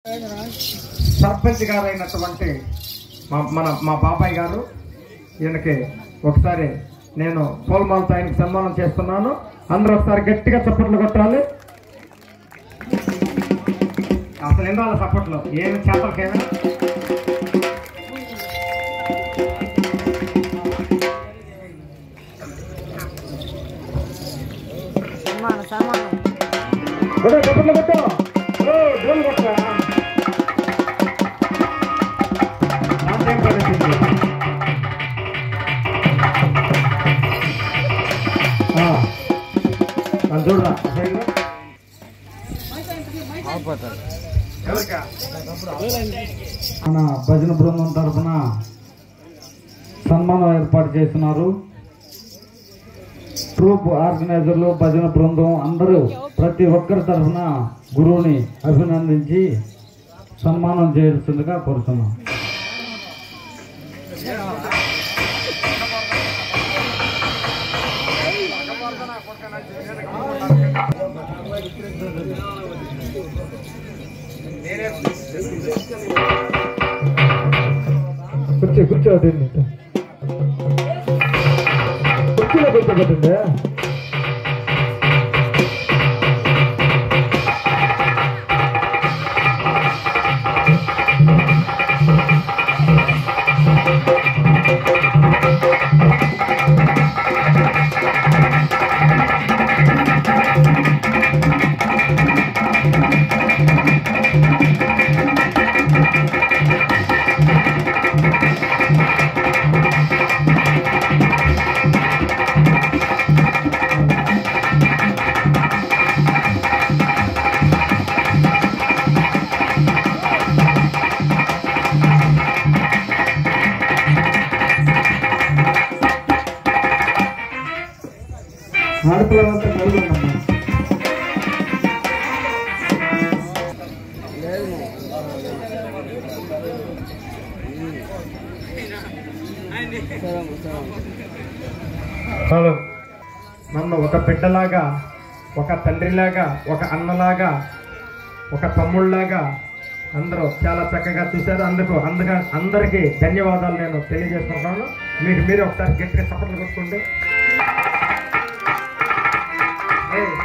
సర్పంచ్ గారు అయినటువంటి మా మన మా బాబాయ్ గారు ఈయనకి ఒకసారి నేను పూలమాలతో ఆయనకి సన్మానం చేస్తున్నాను అందరూ ఒకసారి గట్టిగా చప్పట్లు కొట్టాలి అసలు ఎన్ని వాళ్ళ చప్పట్లు ఏమి చేపలకేనా సన్మానం సన్మానం కొట్టు చప్పట్లు కొట్టు ఓ, డోలు కొట్టరా నాకేం పడుతుంది ఆ, నన్ను చూడరా సైడ్లో. ఎవరికా? మన భజన బృందం తరఫున సన్మానం ఏర్పాటు చేస్తున్నారు ట్రూప్ ఆర్గనైజర్లు భజన బృందం అందరూ ప్రతి ఒక్కరి తరఫున గురువుని అభినందించి సన్మానం చేయాల్సిందిగా కోరుతున్నాం కూర్చో కూర్చో దీన్ని కుర్చీలో కూర్చోబెట్టండి ఆడపిల్లలంతా కలిగి ఉన్నాము చాలు నన్ను ఒక బిడ్డలాగా ఒక తండ్రిలాగా ఒక అన్నలాగా ఒక తమ్ముళ్ళలాగా అందరూ చాలా చక్కగా చూశారు అందుకు అందుగా అందరికీ ధన్యవాదాలు నేను తెలియజేసుకుంటున్నాను మీకు మీరు ఒకసారి గట్టిగా చప్పట్లు కొట్టుకోండి ఏయ్.